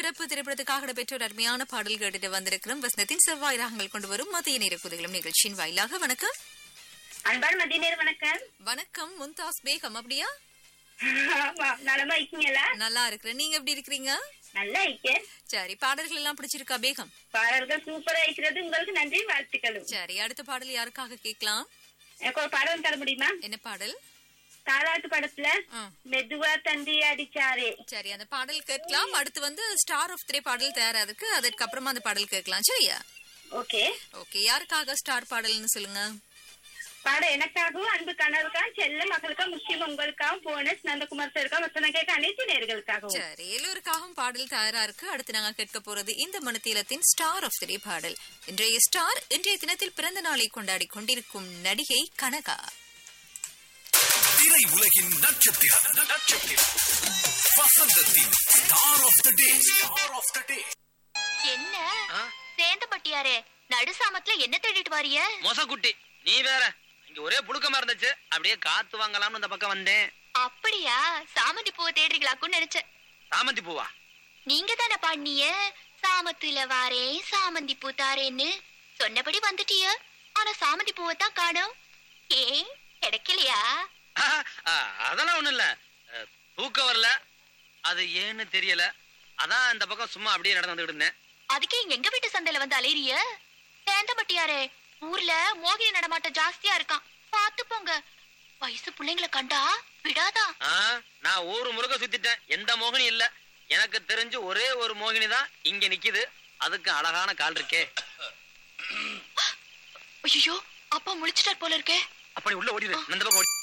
சிறப்பு திரைப்படத்துக்காக இடம்பெற்ற ஒரு அருமையான பாடல் கேட்டுட்டு வந்திருக்கிறோம் வசனத்தின் செவ்வாய் ராகங்கள் கொண்டு வரும் மதிய நேர குதிகளும் நிகழ்ச்சியின் வாயிலாக வணக்கம் அன்பான மதிய நேரம் வணக்கம் வணக்கம் மும்தாஸ் பேகம் அப்படியா ஆமா, நலமா இருக்கீங்களா நல்லா இருக்கிறேன் நீங்க எப்படி இருக்கிறீங்க நல்லா இருக்கேன் சரி பாடல்கள் எல்லாம் பிடிச்சிருக்கா பேகம் பாடல்கள் சூப்பரா இருக்கிறது உங்களுக்கு நன்றி வாழ்த்துக்களும் சரி அடுத்த பாடல் யாருக்காக கேட்கலாம் எனக்கு ஒரு பாடம் தர முடியுமா என்ன பாடல் தாலாட்டு படத்துல ஆ. மெதுவா தந்தி அடிச்சாரே சரி அந்த பாடல் கேட்கலாம் அடுத்து வந்து ஸ்டார் ஆஃப் த்ரே பாடல் தயாரா இருக்கு அதற்கு அப்புறமா அந்த பாடல் கேட்கலாம் சரியா ஓகே ஓகே யாருக்காக ஸ்டார் பாடல்னு சொல்லுங்க பாடம் எனக்காகவும் அன்பு கணவருக்காகவும் செல்ல மகளுக்காகவும் முக்கியம் உங்களுக்காகவும் போனஸ் நந்தகுமார் சாருக்காகவும் வசனம் கேட்க அனைத்து நேர்களுக்காகவும் சரி எல்லோருக்காகவும் பாடல் தயாரா இருக்கு அடுத்து நாங்க கேட்க போறது இந்த மனத்தீலத்தின் ஸ்டார் ஆஃப் தி பாடல் இன்றைய ஸ்டார் இன்றைய தினத்தில் பிறந்த நாளை கொண்டாடி கொண்டிருக்கும் நடிகை கனகா திரை உலகின் நட்சத்திரம் நட்சத்திரம் வசந்தத்தின் star of the day star of the day என்ன சேந்தப்பட்டியாரே நடுசாமத்துல என்ன தேடிட்டு வாரிய மொசக்குட்டி நீ வேற இங்க ஒரே புழுக்கமா இருந்துச்சு அப்படியே காத்து வாங்கலாம்னு இந்த பக்கம் வந்தேன் அப்படியா சாமந்தி பூவை தேடுறீங்களாக்குன்னு நினைச்சேன் சாமந்தி பூவா நீங்க தானே பாடினிய சாமத்துல வாரே சாமந்தி பூ தாரேன்னு சொன்னபடி வந்துட்டிய ஆனா சாமந்தி பூவை தான் காணோம் ஏன் கிடைக்கலையா ஆஹா, ஆ, அதெல்லாம் ஒண்ணும் இல்ல அஹ், தூக்கம் வரல அது ஏன்னு தெரியல அதான் இந்த பக்கம் சும்மா அப்படியே நடந்து வந்துட்டு இருந்தேன் அதுக்கே இங்க எங்க வீட்டு சந்தையில வந்து அலையிறிய சேந்தப்பட்டியாரே ஊர்ல மோகினி நடமாட்டம் ஜாஸ்தியா இருக்கான் பாத்து போங்க வயசு பிள்ளைங்களை கண்டா விடாதா ஆ, நான் ஊரு முழுக்க சுத்திட்டேன் எந்த மோகினி இல்ல எனக்கு தெரிஞ்சு ஒரே ஒரு மோகினி தான் இங்க நிக்குது அதுக்கு அழகான கால் இருக்கே ஐயோ அப்பா முழிச்சிட்டார் போல இருக்கே அப்படி உள்ள ஓடிடு இந்த பக்கம் ஓடி